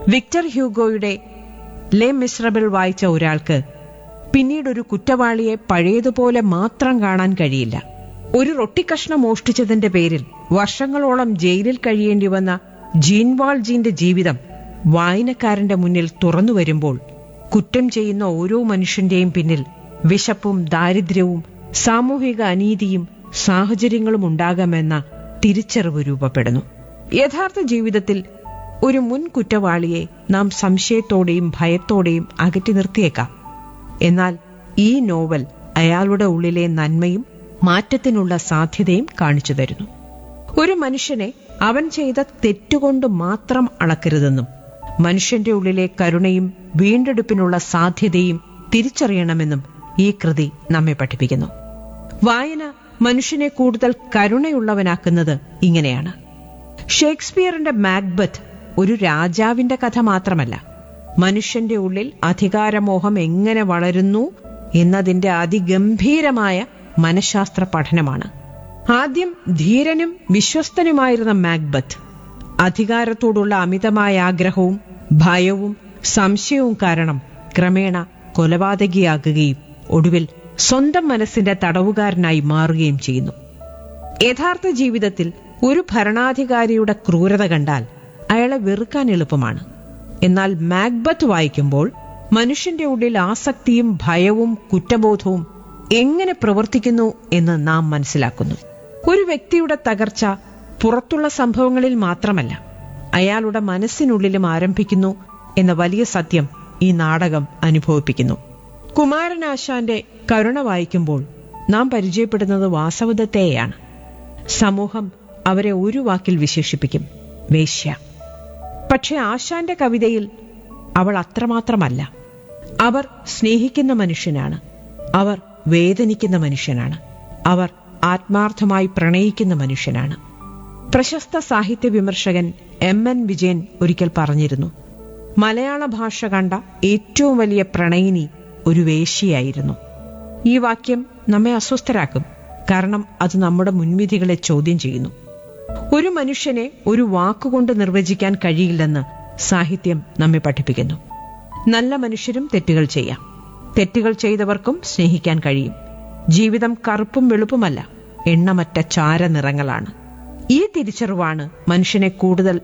Victor ഹ്യൂഗോയുടെ ലെ മിസ്രബിൾ വായിച്ച ഒരാൾക്ക് പിന്നീട് ഒരു കുറ്റവാളിയെ പഴയതുപോലെ മാത്രം കാണാൻ കഴിയില്ല ഒരു റൊട്ടിക്കഷ്ണം മോഷ്ടിച്ചതിന്റെ പേരിൽ വർഷങ്ങളോളം ജയിലിൽ കഴിയേണ്ടി വന്ന ജീൻവാൾ ജീന്റെ ജീവിതം വായനക്കാരന്റെ മുന്നിൽ തുറന്നു വരുമ്പോൾ കുറ്റം ചെയ്യുന്ന ഓരോ മനുഷ്യന്റെയും പിന്നിൽ വിശപ്പും ദാരിദ്ര്യവും സാമൂഹിക അനീതിയും സാഹചര്യങ്ങളും ഉണ്ടാകാമെന്ന തിരിച്ചറിവ് രൂപപ്പെടുന്നു യഥാർത്ഥ ജീവിതത്തിൽ ഒരു മുൻ കുറ്റവാളിയെ നാം സംശയത്തോടെയും ഭയത്തോടെയും അകറ്റി നിർത്തിയേക്കാം എന്നാൽ ഈ നോവൽ അയാളുടെ ഉള്ളിലെ നന്മയും മാറ്റത്തിനുള്ള സാധ്യതയും കാണിച്ചു തരുന്നു ഒരു മനുഷ്യനെ അവൻ ചെയ്ത തെറ്റുകൊണ്ട് മാത്രം അളക്കരുതെന്നും മനുഷ്യന്റെ ഉള്ളിലെ കരുണയും വീണ്ടെടുപ്പിനുള്ള സാധ്യതയും തിരിച്ചറിയണമെന്നും ഈ കൃതി നമ്മെ പഠിപ്പിക്കുന്നു വായന മനുഷ്യനെ കൂടുതൽ കരുണയുള്ളവനാക്കുന്നത് ഇങ്ങനെയാണ് ഷേക്സ്പിയറിന്റെ മാക്ബത്ത് ഒരു രാജാവിന്റെ കഥ മാത്രമല്ല മനുഷ്യന്റെ ഉള്ളിൽ അധികാരമോഹം എങ്ങനെ വളരുന്നു എന്നതിന്റെ അതിഗംഭീരമായ മനഃശാസ്ത്ര പഠനമാണ് ആദ്യം ധീരനും വിശ്വസ്തനുമായിരുന്ന മാക്ബത്ത് അധികാരത്തോടുള്ള അമിതമായ ആഗ്രഹവും ഭയവും സംശയവും കാരണം ക്രമേണ കൊലപാതകിയാകുകയും ഒടുവിൽ സ്വന്തം മനസ്സിന്റെ തടവുകാരനായി മാറുകയും ചെയ്യുന്നു യഥാർത്ഥ ജീവിതത്തിൽ ഒരു ഭരണാധികാരിയുടെ ക്രൂരത കണ്ടാൽ അയാളെ വെറുക്കാൻ എളുപ്പമാണ് എന്നാൽ മാക്ബത്ത് വായിക്കുമ്പോൾ മനുഷ്യന്റെ ഉള്ളിൽ ആസക്തിയും ഭയവും കുറ്റബോധവും എങ്ങനെ പ്രവർത്തിക്കുന്നു എന്ന് നാം മനസ്സിലാക്കുന്നു ഒരു വ്യക്തിയുടെ തകർച്ച പുറത്തുള്ള സംഭവങ്ങളിൽ മാത്രമല്ല അയാളുടെ മനസ്സിനുള്ളിലും ആരംഭിക്കുന്നു എന്ന വലിയ സത്യം ഈ നാടകം അനുഭവിപ്പിക്കുന്നു കുമാരനാശാന്റെ കരുണ വായിക്കുമ്പോൾ നാം പരിചയപ്പെടുന്നത് വാസവദത്തെയാണ് സമൂഹം അവരെ ഒരു വാക്കിൽ വിശേഷിപ്പിക്കും വേശ്യ പക്ഷെ ആശാന്റെ കവിതയിൽ അവൾ അത്രമാത്രമല്ല അവർ സ്നേഹിക്കുന്ന മനുഷ്യനാണ് അവർ വേദനിക്കുന്ന മനുഷ്യനാണ് അവർ ആത്മാർത്ഥമായി പ്രണയിക്കുന്ന മനുഷ്യനാണ് പ്രശസ്ത സാഹിത്യ വിമർശകൻ എം എൻ വിജയൻ ഒരിക്കൽ പറഞ്ഞിരുന്നു മലയാള ഭാഷ കണ്ട ഏറ്റവും വലിയ പ്രണയിനി ഒരു വേശ്യയായിരുന്നു ഈ വാക്യം നമ്മെ അസ്വസ്ഥരാക്കും കാരണം അത് നമ്മുടെ മുൻവിധികളെ ചോദ്യം ചെയ്യുന്നു ഒരു മനുഷ്യനെ ഒരു വാക്കുകൊണ്ട് നിർവചിക്കാൻ കഴിയില്ലെന്ന് സാഹിത്യം നമ്മെ പഠിപ്പിക്കുന്നു നല്ല മനുഷ്യരും തെറ്റുകൾ ചെയ്യാം തെറ്റുകൾ ചെയ്തവർക്കും സ്നേഹിക്കാൻ കഴിയും ജീവിതം കറുപ്പും വെളുപ്പുമല്ല എണ്ണമറ്റ ചാര നിറങ്ങളാണ് ഈ തിരിച്ചറിവാണ് മനുഷ്യനെ കൂടുതൽ